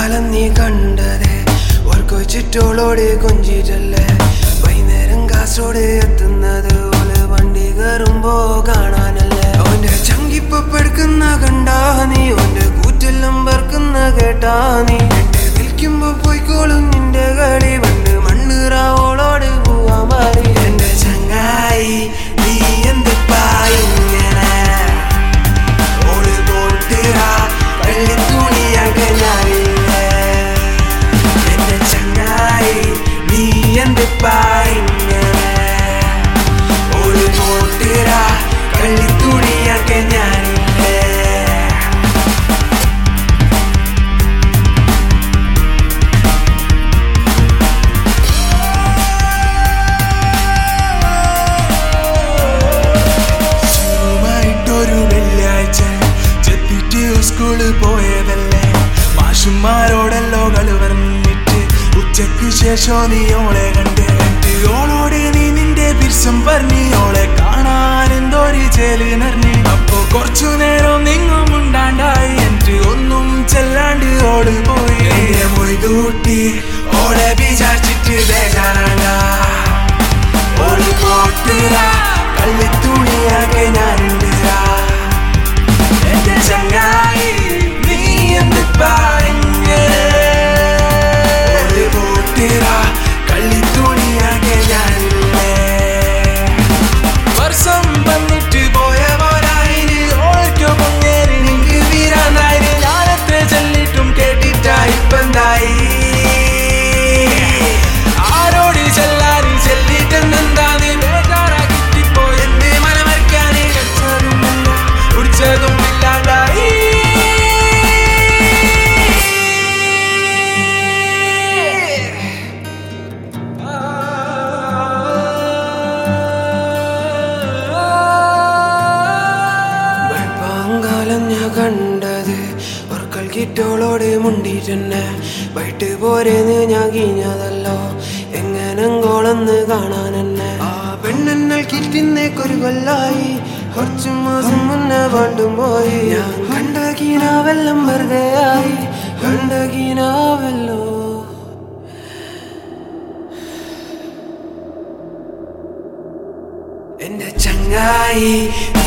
കാലം നീ കണ്ടത് ഓർക്കൊച്ചിട്ടോളോട് കൊഞ്ചിട്ടല്ലേ വൈകുന്നേരം കാസോട് എത്തുന്നത് ഓല് വണ്ടി കയറുമ്പോ കാണാനല്ലേ അവന്റെ ചങ്കിപ്പ പെടുക്കുന്ന കണ്ടാ നീ അവന്റെ കൂറ്റെല്ലാം പറക്കുന്ന കേട്ടാ നീ എന്നെ വിളിക്കുമ്പോ പോയിക്കോളും നിന്റെ കളി പണ്ട് മണ്ണീറാവോളോട് പോവാൻ മാറി എന്റെ ചങ്ങായി നീ എന്തിപ്പാ ഇങ്ങനെ ഓള് പോട്ടിറാ വെള്ളിത്തുണിയാകെ ഞാനില്ലേ എന്റെ ചങ്ങായി നീ എന്തിപ്പാ ഇങ്ങനെ ഓള് പോട്ടിറാ വെള്ളിത്തുണിയാകെ ഞാനില്ലേ സുഖമായിട്ടൊരു വെള്ളിയാഴ്ച ചെത്തിട്ട് സ്കൂളിൽ പോയതല്ലേ മാഷുമാരോടല്ലോ കളി പറഞ്ഞിട്ട് ഉച്ചക്ക് ശേഷം നീ ഓളെ കണ്ട് എന്നിട്ട് ഓളോട് നീ നിന്റെ പിരിസം പറഞ്ഞ് ഓളെ കാണാൻ എന്തോരി ചേല് നിറഞ്ഞ് അപ്പൊ കുറച്ചു നേരം നിങ്ങും ഉണ്ടാണ്ടായി എന്നിട്ട് ഒന്നും ചെല്ലാണ്ട് ഓള് പോയി എന്നെ പോയി കൂട്ടി ഓളെ വിചാരിച്ചിട്ട് ബേജാറാണ്ട ഓള് പോട്ടുക കള്ളിത്തുണിയാകെ ഞാനുണ്ട് എന്റെ ചങ്ങായി നീ എന്ത് പറഞ്ഞത് ഓള് പോട്ടുക കള്ളിത്തുണിയാകെ ഞാനുണ്ട് വർഷം വന്നിട്ട് പോയ പോരായിന് ഓൾക്ക് പൊങ്ങേരി നിങ്ങക്ക് വീരാന്തായി ഞാനത്ര ചൊല്ലിട്ടും കേട്ടിട്ടാ ഇപ്പന്തായി ആരോട് ചെല്ലാന് ചെല്ലിട്ടെന്താന്ന് ബേജാറാക്കിട്ടിപ്പോ എന്നെ മനമറിക്കാന് കഴിച്ചതുമില്ല കുടിച്ചതും ഇല്ലാണ്ടായി വെളുപ്പാങ്കാലം ഞാൻ കണ്ടത് വർക്കൾ കിട്ടോളോട് മുണ്ടിട്ടെന്നെ വൈകിട്ട് പോരെന്ന് ഞാൻ കീഞ്ഞതല്ലോ എങ്ങനെങ്കോളന്ന് കാണാൻ എന്നെ ആ പെണ്ണെന്നൽ കിട്ടുന്നേക്കൊരു കൊല്ലായി കുറച്ചു മാസം മുന്നേ പണ്ടും പോയി ഞാൻ കണ്ട കീനാവെല്ലാം വെറുതെ ആയി കണ്ട കീനാവല്ലോ എന്റെ ചങ്ങായി